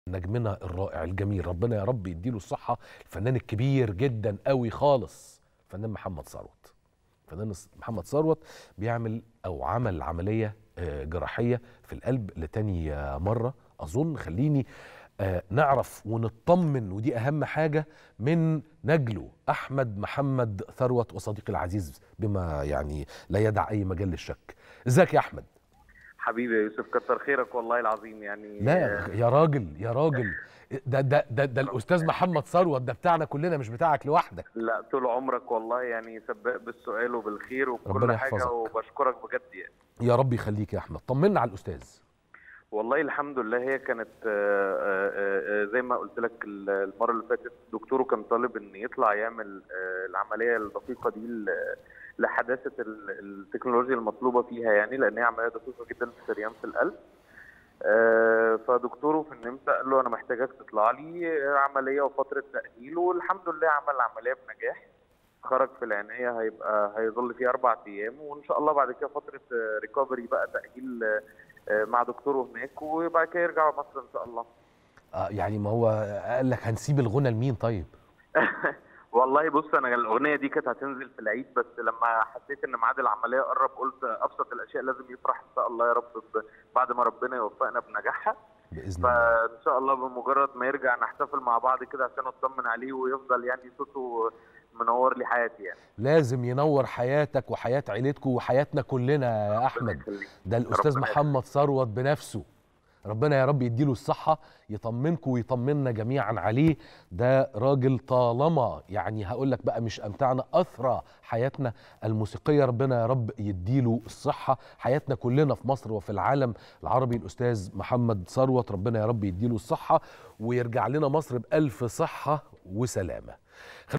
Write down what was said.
نجمنا الرائع الجميل ربنا يا رب يديله الصحة الفنان الكبير جدا قوي خالص فنان محمد ثروت فنان محمد ثروت بيعمل أو عمل عملية آه، جراحية في القلب لتاني آه، مرة أظن خليني آه، نعرف ونطمن ودي أهم حاجة من نجله أحمد محمد ثروت وصديقي العزيز بما يعني لا يدع أي مجال للشك ازيك يا أحمد حبيبي يا يوسف كتر خيرك والله العظيم يعني لا يا راجل يا راجل ده ده ده, ده الاستاذ محمد ثروت ده بتاعنا كلنا مش بتاعك لوحدك لا طول عمرك والله يعني سباق بالسؤال وبالخير وبكل ربنا حاجه يحفظك. وبشكرك بجد يعني يا رب يخليك يا احمد طمنا على الاستاذ والله الحمد لله هي كانت آه، آه، آه، زي ما قلت لك ال- المره اللي فاتت دكتوره كان طالب ان يطلع يعمل آه، العمليه الدقيقه دي ل- لحداثه ال- التكنولوجيا المطلوبه فيها يعني لان هي عمليه دقيقه جدا في شريان في القلب آه، فدكتوره في النمسا قال له انا محتاجك تطلع لي آه، عمليه وفتره تاهيل والحمد لله عمل العمليه بنجاح خرج في العنايه هيبقى هيظل فيه اربع ايام وان شاء الله بعد كده فتره ريكفري بقى تاهيل آه، آه، مع دكتوره هناك وبعد كده يرجع مصر ان شاء الله آه يعني ما هو قال لك هنسيب الغنى لمين طيب والله بص انا الاغنيه دي كانت هتنزل في العيد بس لما حسيت ان ميعاد العمليه قرب قلت ابسط الاشياء لازم يفرح ان شاء الله يا رب ب- بعد ما ربنا يوفقنا بنجاحها باذن الله فان شاء الله بمجرد ما يرجع نحتفل مع بعض كده عشان اطمن عليه ويفضل يعني صوته منور لي حياتي يعني لازم ينور حياتك وحياه عيلتكم وحياتنا كلنا يا احمد يخليك. ده الاستاذ ربنا محمد ثروت بنفسه ربنا يا رب يديله الصحة يطمنكم ويطمنا جميعا عليه ده راجل طالما يعني هقول لك بقى مش أمتعنا أثرى حياتنا الموسيقية ربنا يا رب يديله الصحة حياتنا كلنا في مصر وفي العالم العربي الأستاذ محمد ثروت ربنا يا رب يديله الصحة ويرجع لنا مصر بألف صحة وسلامة